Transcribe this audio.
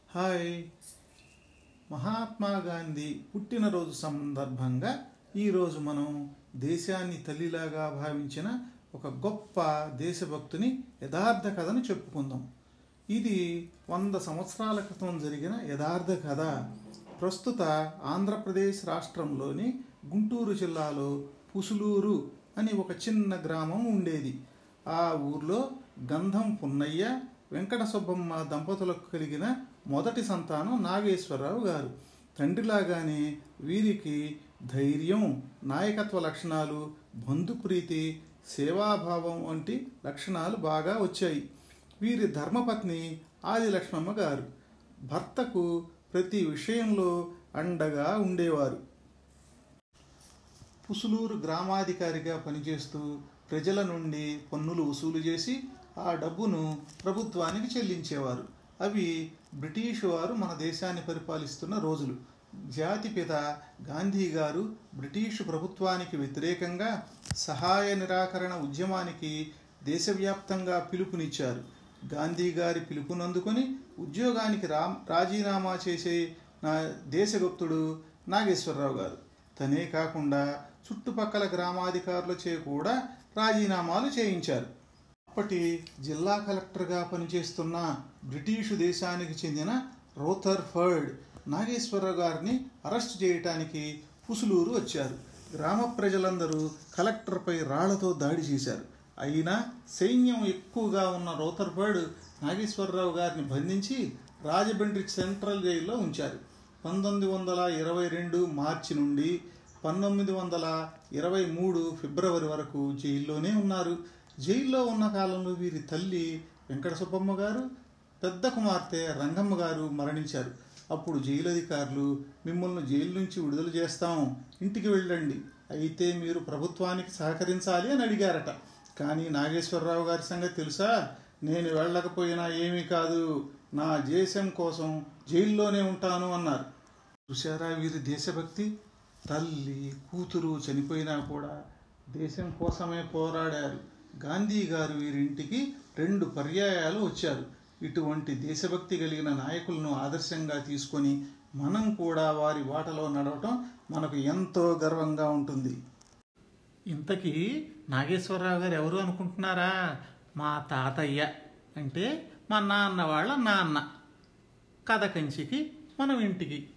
hi Mahatma Gandhi పుట్టినరోజు సందర్భంగా ఈరోజు మనం దేశాన్ని తల్లిలాగా భావించిన ఒక గొప్ప దేశభక్తుని యథార్థ కథను చెప్పుకుందాం ఇది వంద సంవత్సరాల క్రితం జరిగిన యథార్థ కథ ప్రస్తుత ఆంధ్రప్రదేశ్ రాష్ట్రంలోని గుంటూరు జిల్లాలో పుసులూరు అని ఒక చిన్న గ్రామం ఉండేది ఆ ఊర్లో గంధం పున్నయ్య వెంకట సుబ్బమ్మ దంపతులకు కలిగిన మొదటి సంతానం నాగేశ్వరరావు గారు తండ్రిలాగానే వీరికి ధైర్యం నాయకత్వ లక్షణాలు బంధుప్రీతి సేవాభావం వంటి లక్షణాలు బాగా వచ్చాయి వీరి ధర్మపత్ని ఆది లక్ష్మమ్మ గారు భర్తకు ప్రతి విషయంలో అండగా ఉండేవారు పుసులూరు గ్రామాధికారిగా పనిచేస్తూ ప్రజల నుండి పన్నులు వసూలు చేసి ఆ డబ్బును ప్రభుత్వానికి చెల్లించేవారు అవి బ్రిటిష్ వారు మన దేశాన్ని పరిపాలిస్తున్న రోజులు జాతిపిత గాంధీ గారు బ్రిటిష్ ప్రభుత్వానికి వ్యతిరేకంగా సహాయ నిరాకరణ ఉద్యమానికి దేశవ్యాప్తంగా పిలుపునిచ్చారు గాంధీ గారి పిలుపునందుకొని ఉద్యోగానికి రా రాజీనామా చేసే నా దేశభక్తుడు నాగేశ్వరరావు గారు తనే కాకుండా చుట్టుపక్కల గ్రామాధికారులచే కూడా రాజీనామాలు చేయించారు అప్పటి జిల్లా కలెక్టర్గా పనిచేస్తున్న బ్రిటిషు దేశానికి చెందిన రోథర్ఫర్డ్ నాగేశ్వరరావు గారిని అరెస్ట్ చేయటానికి పుసులూరు వచ్చారు గ్రామ ప్రజలందరూ కలెక్టర్పై రాళ్లతో దాడి చేశారు అయినా సైన్యం ఎక్కువగా ఉన్న రోథర్ఫర్డ్ నాగేశ్వరరావు గారిని బంధించి రాజమండ్రి సెంట్రల్ జైల్లో ఉంచారు పంతొమ్మిది వందల ఇరవై రెండు మార్చి నుండి పంతొమ్మిది వందల ఇరవై మూడు ఫిబ్రవరి వరకు జైల్లోనే ఉన్నారు జైల్లో ఉన్న కాలంలో వీరి తల్లి వెంకట సుబ్బమ్మ గారు పెద్ద కుమార్తె రంగమ్మ గారు మరణించారు అప్పుడు జైలు అధికారులు మిమ్మల్ని జైలు నుంచి విడుదల చేస్తాం ఇంటికి వెళ్ళండి అయితే మీరు ప్రభుత్వానికి సహకరించాలి అని అడిగారట కానీ నాగేశ్వరరావు గారి సంగతి తెలుసా నేను వెళ్ళకపోయినా ఏమీ కాదు నా దేశం కోసం జైల్లోనే ఉంటాను అన్నారు చూశారా వీరి దేశభక్తి తల్లి కూతురు చనిపోయినా కూడా దేశం కోసమే పోరాడారు గాంధీ గారు వీరింటికి రెండు పర్యాయాలు వచ్చారు ఇటువంటి దేశభక్తి కలిగిన నాయకులను ఆదర్శంగా తీసుకొని మనం కూడా వారి బాటలో నడవటం మనకు ఎంతో గర్వంగా ఉంటుంది ఇంతకీ నాగేశ్వరరావు గారు ఎవరు అనుకుంటున్నారా మా తాతయ్య అంటే మా నాన్న వాళ్ళ నాన్న కథ కంచికి మనం ఇంటికి